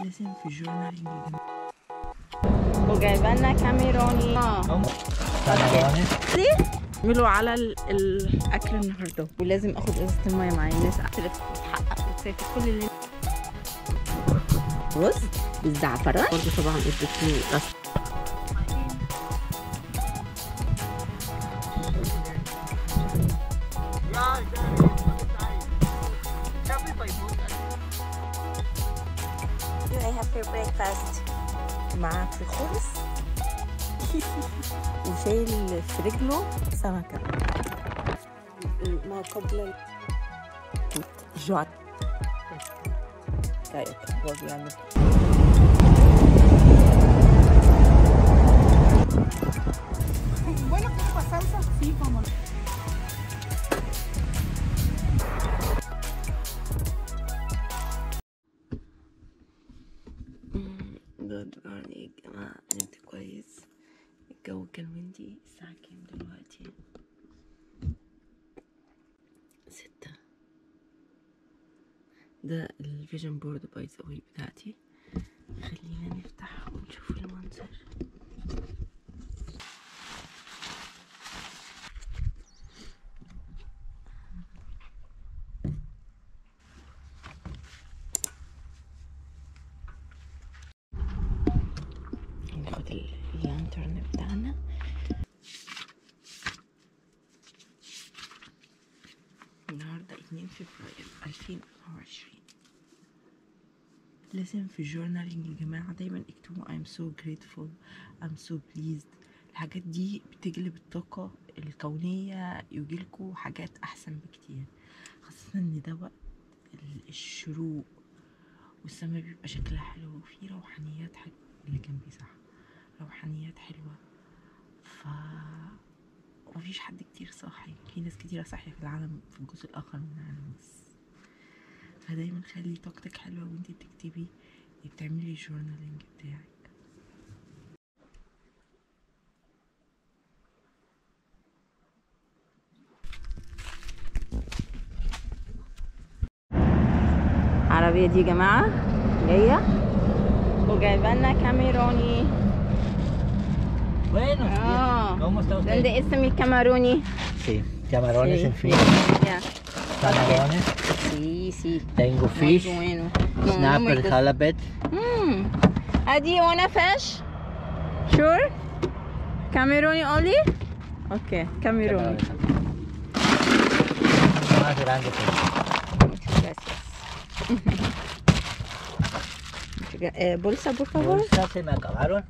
لازم في الجورنالينج يا جماعة وجايبه لنا كاميروني اه اعملوا على ال- الاكل النهارده ولازم اخد ازازه الميه معايا الناس تلف وتحقق وتسافر كل اللي رز بالزعفران برضه طبعا اديته رس I have for breakfast مع فخوس وشايل في رجله سمكة ما قبل الجوع طيب هو بيعمل Bueno, pues salsa sí, como جود مورنينج يا جماعة نمت كويس الجو كان ويندي الساعة كام دلوقتي ستة ده الفيجن بورد باي ذا واي بتاعتي خلينا نفتح ونشوف المنظر ناخد اللانترن بتاعنا النهاردة 2 فبراير 2024 لازم في الجورنالينج يا جماعة دايما اكتبوا I'm so grateful I'm so pleased الحاجات دي بتجلب الطاقة الكونية يجيلكوا حاجات أحسن بكتير خاصة إن ده وقت ال- الشروق والسما بيبقى شكلها حلو وفي روحانيات حلوة اللي جنبي صح روحانيات حلوة ف مفيش حد كتير صاحي في ناس كتيرة صاحية في العالم في الجزء الآخر من العالم بس فدايما خلي طاقتك حلوة وانتي بتكتبي بتعملي الجورنالينج بتاعك العربية دي يا جماعة جاية وجايبه لنا كاميروني Buenos Ah. días. ¿Cómo está usted? ¿Dónde es mi camaroni? Sí, camarones Sí. en fin. Ya. Camarones. Sí, sí. Tengo Muy fish, bueno. No, no me snapper, gusta. halibut. Hmm. Uh, do you want a fish? Sure? Cameroni only? Okay, cameroni. Más grande que Muchas gracias. Muchas gra- eh, bolsa, por favor. bolsa se me acabaron.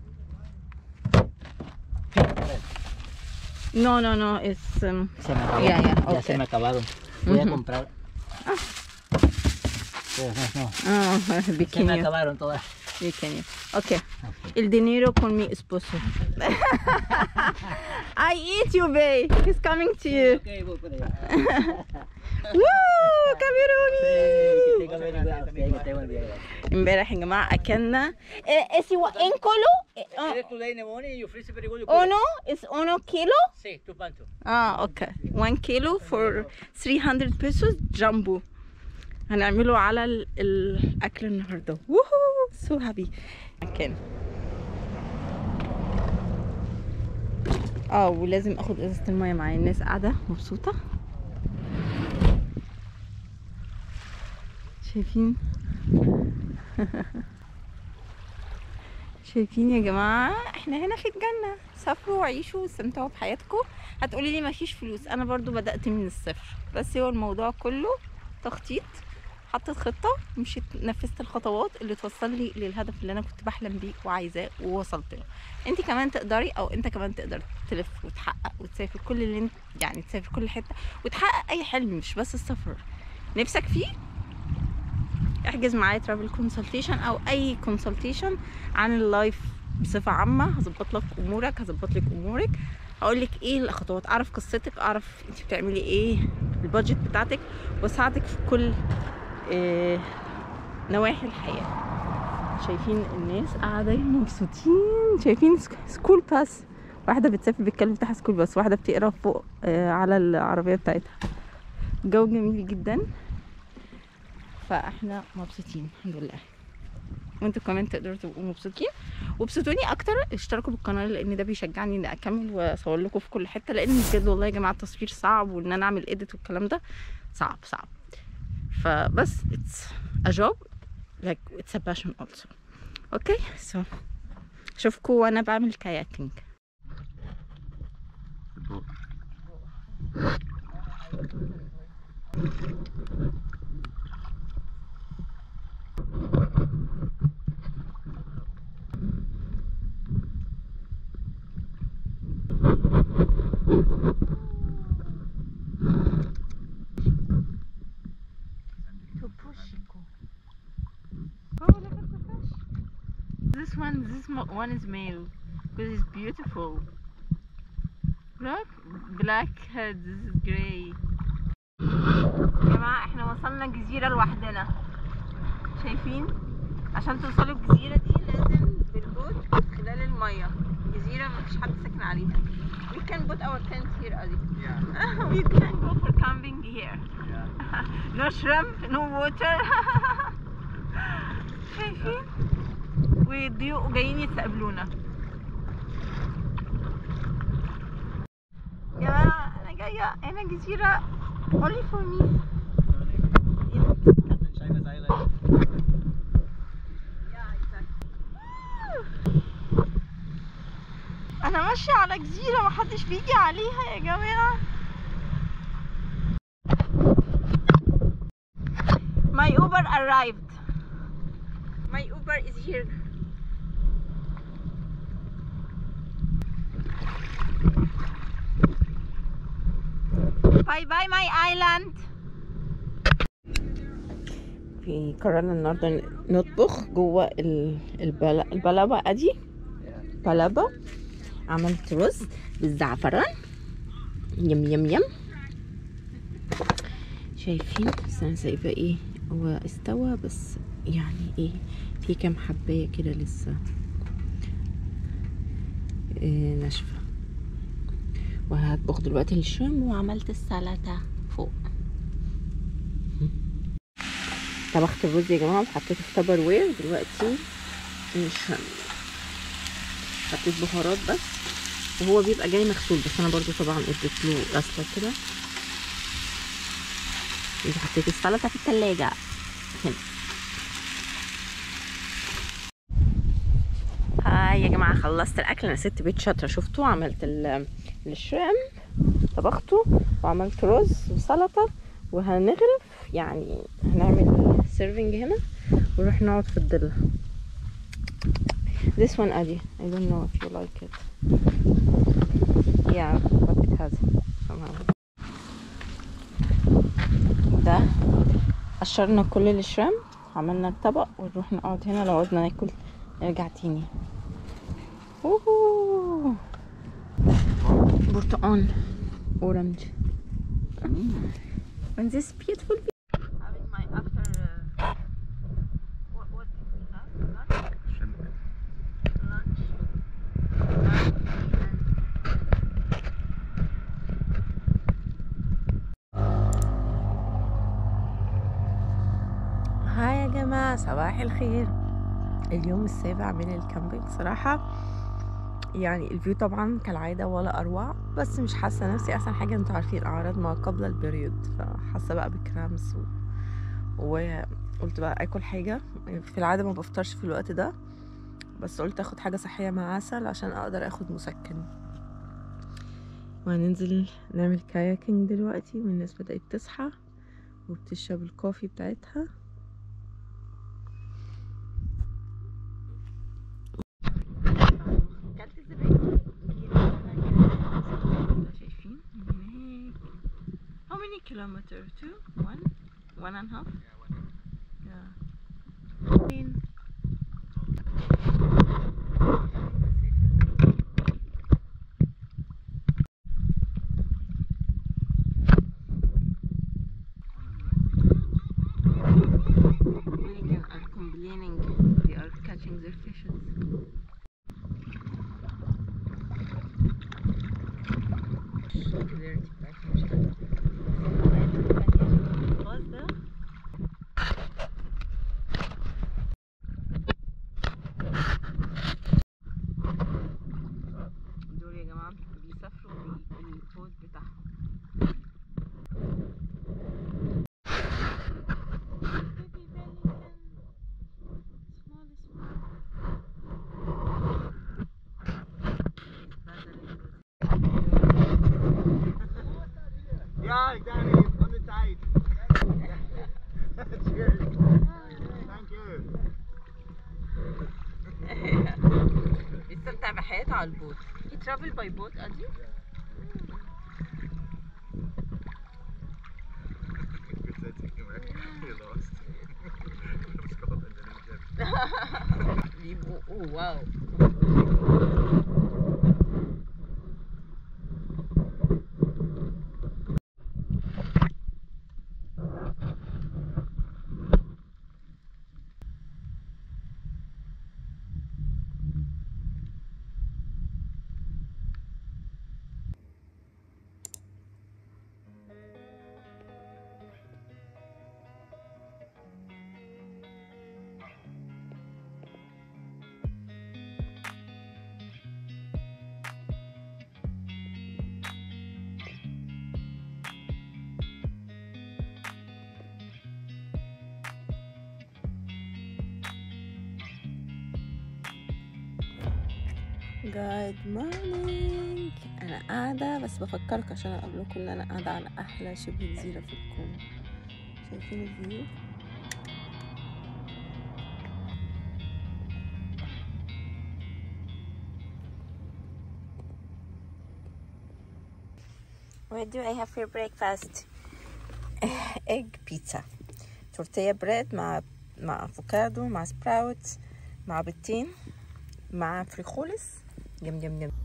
No, no, no, es... um, Se me acabaron. Ya, ya, Ya ok. se me acabaron. Voy a Ujú. comprar. Pero no, no. ah, Se me pequeño, acabaron todas. pequeño. Ok. El dinero con mi esposo. I eat you, babe. He's coming to you. Ok, voy por allá. Woo! Cameroni! Que tenga buen día. Ok, que tenga buen día. امبارح يا جماعة أكلنا إيه اسي انكولو ¿Eres tu ley money? You freeze very good. اونو is اونو كيلو Sí, tu pancho. اه اوكي 1 كيلو for 300 pesos جامبو هنعمله على ال- الاكل النهارده ووهو سو هابي مكان اه ولازم اخد ازازه الميه معايا الناس قاعده مبسوطه شايفين شايفين يا جماعة احنا هنا في الجنة سافروا وعيشوا واستمتعوا بحياتكم هتقولي لي مفيش فلوس انا برضو بدأت من الصفر بس هو الموضوع كله تخطيط حطيت خطة مشيت نفذت الخطوات اللي توصل لي للهدف اللي انا كنت بحلم بيه وعايزاه ووصلت له انت كمان تقدري او انت كمان تقدر تلف وتحقق وتسافر كل اللي انت يعني تسافر كل حتة وتحقق اي حلم مش بس السفر نفسك فيه احجز معايا ترافل كونسلتيشن او اي كونسلتيشن عن اللايف بصفة عامة هظبط لك امورك هظبط لك امورك هقول لك ايه الخطوات اعرف قصتك اعرف انت بتعملي ايه البادجت بتاعتك واساعدك في كل إيه نواحي الحياة شايفين الناس قاعدة مبسوطين شايفين سك- سكول باس واحدة بتسافر بالكلب بتاعها سكول باس واحدة بتقرا فوق آه، على العربية بتاعتها الجو جميل جدا فاحنا مبسوطين الحمد لله وانتوا كمان تقدروا تبقوا مبسوطين وابسطوني اكتر اشتركوا بالقناه لان ده بيشجعني اني اكمل واصور لكم في كل حته لان بجد والله يا جماعه التصوير صعب وان انا اعمل اديت والكلام ده صعب صعب فبس it's a job like it's a passion also اوكي so اشوفكم وانا بعمل كاياكينج to Pushiko. Oh, look at the fish. This one, this mo- one is male because it's beautiful. Look, black head, this is gray. يا جماعة احنا وصلنا جزيرة لوحدنا شايفين؟ عشان توصلوا الجزيرة دي لازم بالبوت خلال المية جزيرة مفيش حد ساكن عليها We can put our tent here Ali Yeah. We can go for camping here Yeah. no shrimp, no water شايفين والضيوف جايين يستقبلونا يا جماعة أنا جاية هنا جزيرة only for me Captain Shima's Island. أنا ماشية على جزيرة محدش بيجي عليها يا جماعة My Uber arrived My Uber is here باي باي ماي ايلاند في قررنا النهارده نطبخ جوه ال- البل- البلبة ادي بلبة عملت رز بالزعفران يم يم يم شايفين بس انا سايبه ايه هو استوى بس يعني ايه في كام حبايه كده لسه إيه ناشفه وهطبخ دلوقتي الشرم وعملت السلطه فوق طبخت الرز يا جماعه وحطيته في تبر وير دلوقتي الشرم حطيت بهارات بس وهو بيبقى جاي مغسول بس انا برضو طبعا اديت له غسله كده يبقى حطيت السلطه في التلاجة هنا هاي يا جماعه خلصت الاكل انا ست بيت شاطره شفتوا عملت ال- الشرم طبخته وعملت رز وسلطه وهنغرف يعني هنعمل سيرفنج هنا ونروح نقعد في الضله This one, Adi. I don't know if you like it. Yeah, but it has somehow. ده قشرنا كل الشرم عملنا الطبق ونروح نقعد هنا لو عدنا ناكل نرجع تاني اوه برتقان اورنج and this beautiful having my after uh, what what did we have lunch lunch هاي يا جماعة صباح الخير اليوم السابع من الكامبينج صراحة يعني الفيو طبعا كالعادة ولا أروع بس مش حاسة نفسي أحسن حاجة انتوا عارفين أعراض ما قبل البريود فحاسة بقى بكرامس و... وقلت بقى أكل حاجة في العادة ما بفطرش في الوقت ده بس قلت أخد حاجة صحية مع عسل عشان أقدر أخد مسكن وهننزل نعمل كاياكينج دلوقتي والناس بدأت تصحى وبتشرب الكوفي بتاعتها كلت الزبادي شايفين هناك How many kilometers? Two? One? One and a half? Yeah. فين؟ American are complaining they are catching their fishes. Popularity بتاعتهم مش عارفة. خلاص ده بتستمتع بحياتها على البوت you travel by boat ادي You're lost. From Scotland and Egypt. بيبقوا اوه واو جود مورنينج انا قاعده بس بفكرك عشان اقول لكم ان انا قاعده على احلى شبه جزيره في الكون شايفين الفيو What do I have for breakfast? ايج بيتزا تورتيه بريد مع مع افوكادو مع سبراوت مع بيضتين مع فريخولس جم جم جم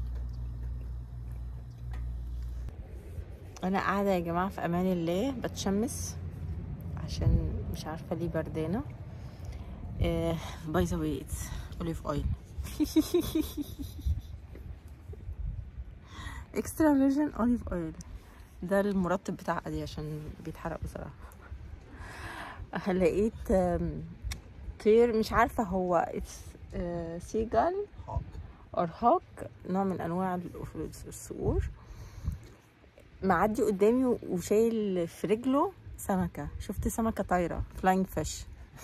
انا قاعده يا جماعه في امان الله بتشمس عشان مش عارفه ليه بردانه باي ذا واي اتس اوليف اويل اكسترا فيرجن اوليف اويل ده المرطب بتاع ادي عشان بيتحرق بسرعه لقيت آم، طير مش عارفه هو اتس سيجال اور هوك نوع من انواع الأف- الصقور معدي قدامي وشايل في رجله سمكه شفت سمكه طايره فلاينج فيش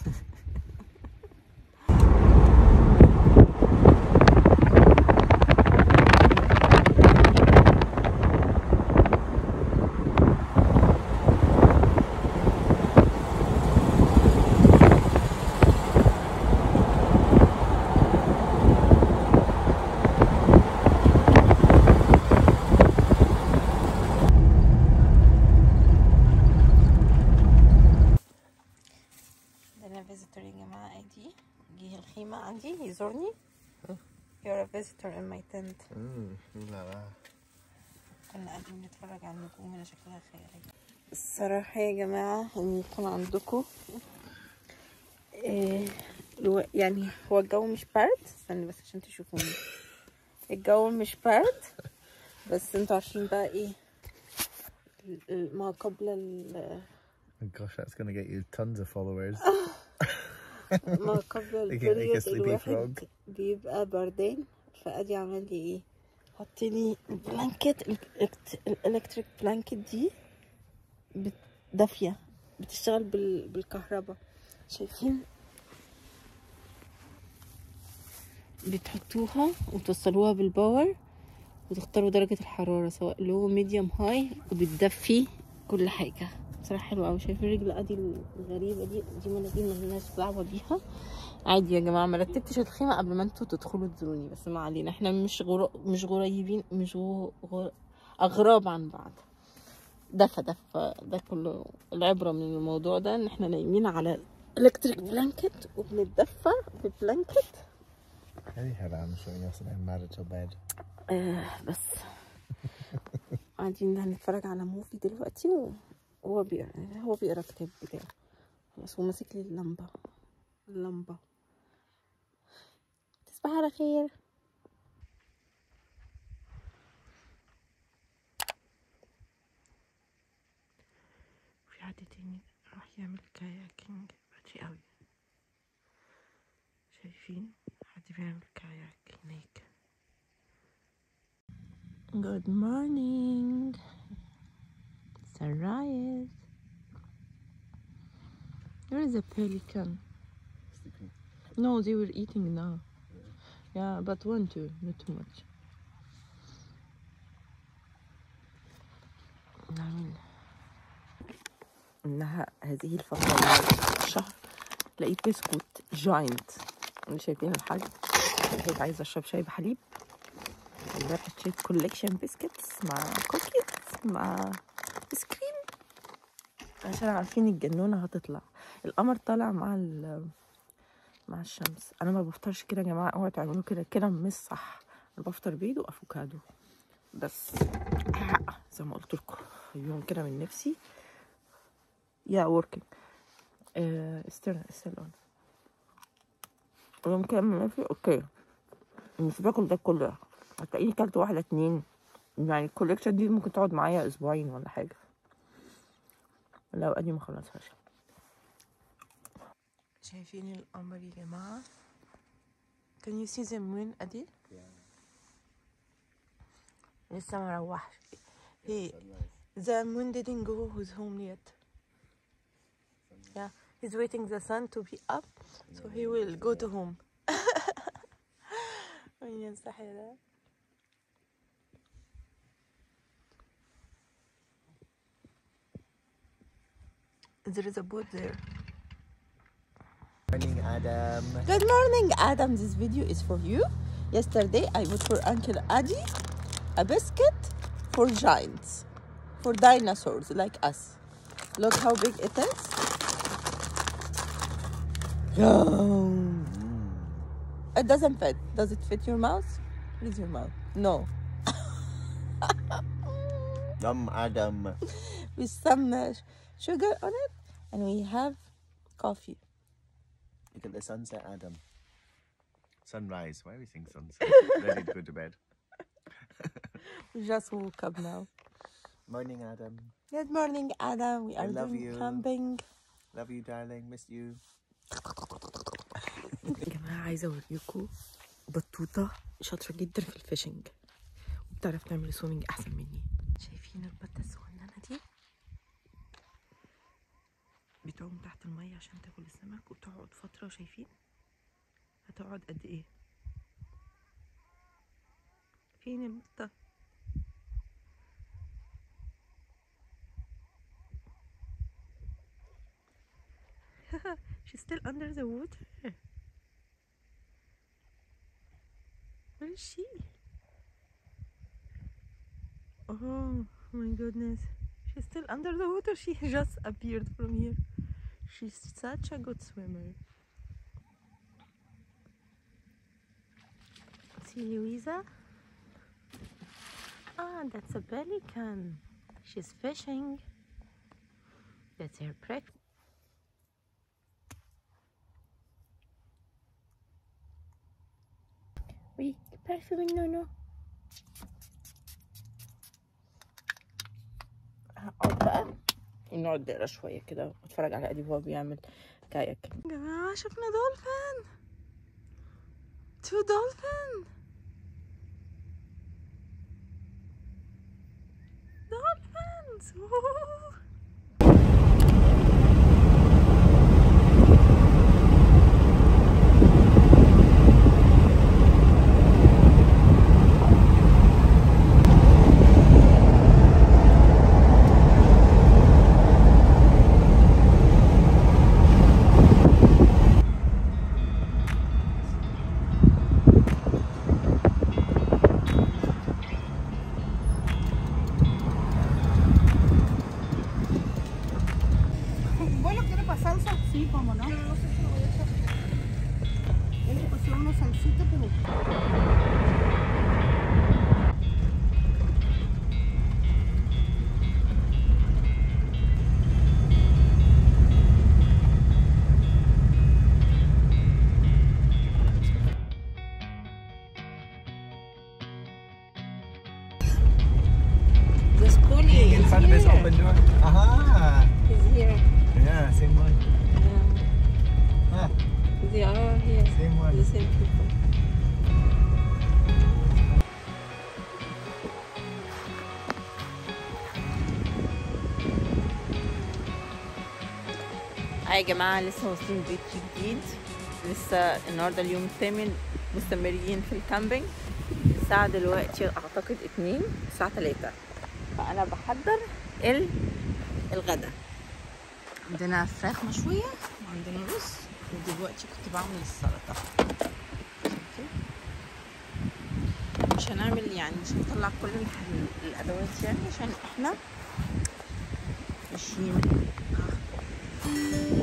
ده انا فيزيتور يا جماعه ادي جه الخيمه عندي يزورني You're a visitor in my tent Ooh, la la. كنا قاعدين بنتفرج على النجوم هنا شكلها خيالي الصراحة يا جماعة ان يكون عندكم إيه الو- يعني هو الجو مش برد استني بس عشان تشوفوني الجو مش برد بس انتوا عارفين بقى ايه ال- ال- ما قبل ال- Oh gosh, that's gonna get you tons of followers. ما قبل They can make a البريود sleepy الواحد frog. بيبقى بردان فادي عمل لي ايه حط لي البلانكت الالكتريك بلانكت دي بت- دافيه بتشتغل بال... بالكهرباء شايفين بتحطوها وتوصلوها بالباور وتختاروا درجة الحرارة سواء لو ميديوم هاي وبتدفي كل حاجة بصراحة حلوة أوي شايفين الرجل ادي الغريبة دي دي مناديل ملناش دعوة بيها عادي يا جماعة ما رتبتش الخيمة قبل ما انتوا تدخلوا تزوروني بس ما علينا احنا مش غر... مش قريبين مش غ... غ... أغراب عن بعض دفى دفى ده كله العبرة من الموضوع ده ان احنا نايمين على الكتريك بلانكت وبنتدفى في بلانكت Anyhow, I'm showing us and I'm mad at your bed. آه بس قاعدين هنتفرج على موفي دلوقتي وهو بيقرا هو بيقرا كتاب بتاعه خلاص هو ماسك لي اللمبة اللمبة تصبح على خير في حد تاني راح يعمل كاياكينج بدري قوي شايفين حد بيعمل كاياك هناك Good morning. Sunrise. Where is the pelican? No, they were eating now. Yeah, but one too, not too much. نعمل إنها هذه الفترة من الشهر لقيت بسكوت جاينت اللي شايفين الحجم بقيت عايزة أشرب شاي بحليب امبارح اشتريت كوليكشن بسكتس مع كوكيز مع ايس كريم عشان عارفين الجنونة هتطلع القمر طالع مع ال مع الشمس انا ما بفطرش كده يا جماعه اوعوا تعملوا كده كده مش صح انا بفطر بيض وافوكادو بس حق زي ما قلت لكم يوم كده من نفسي يا وركينج استنى استنى يوم كده من نفسي اوكي مش باكل ده كله هتلاقيني كلت واحدة اتنين يعني الكوليكشن دي ممكن تقعد معايا اسبوعين ولا حاجة لو ادي ما خلصهاش شايفين القمر يا جماعة Can you see the moon ادي لسه ما روحش he the moon didn't go his home yet yeah he's waiting the sun to be up so he will go to home مين ينصحي ده There is a boat there. Morning, Adam. Good morning, Adam. This video is for you. Yesterday, I bought for Uncle Adi a biscuit for giants, for dinosaurs like us. Look how big it is. Yum. It doesn't fit. Does it fit your mouth? Where's your mouth? No. Yum, Adam. With some uh, sugar on it, and we have coffee. Look at the sunset, Adam. Sunrise. Why are we saying sunset? Ready to go to bed. We just woke up now. Morning, Adam. Good morning, Adam. We I are love doing you. camping. Love you, darling. Miss you. يا جماعة عايزة أوريكم بطوطة شاطرة جدا في الفيشنج وبتعرف تعمل سويمنج أحسن مني شايفين البطة الصغننة دي بتعوم تحت المية عشان تاكل السمك وتقعد فترة شايفين هتقعد قد إيه فين البطة She's still under the water. Where is she? Oh my goodness. She's still under the water. She just appeared from here. She's such a good swimmer. See Louisa? Ah, that's a pelican. She's fishing. That's her breakfast. Oui, parfait نونو هقعد بقى ونقعد نقرا شوية كده واتفرج على أديب وهو بيعمل كاياك يا جماعة شفنا دولفين تو دولفين دولفينز Bueno, quiere pasar salsa? Sí, cómo no. no sé si lo voy a echar. Él le pusieron una salsita, pero... The spoolie In is front of his here. open door. Aha! He's here. Yeah, same one. Yeah. Ah, They are here. same one. The same people. يا جماعة لسه واصلين بيت جديد لسه النهاردة اليوم الثامن مستمرين في الكامبينج الساعة دلوقتي أعتقد اتنين الساعة تلاتة فأنا بحضر ال... الغدا عندنا فراخ مشوية وعندنا رز ودلوقتي كنت بعمل السلطة شايفين؟ مش هنعمل يعني مش هنطلع كل الح- الادوات يعني عشان احنا ماشيين آه.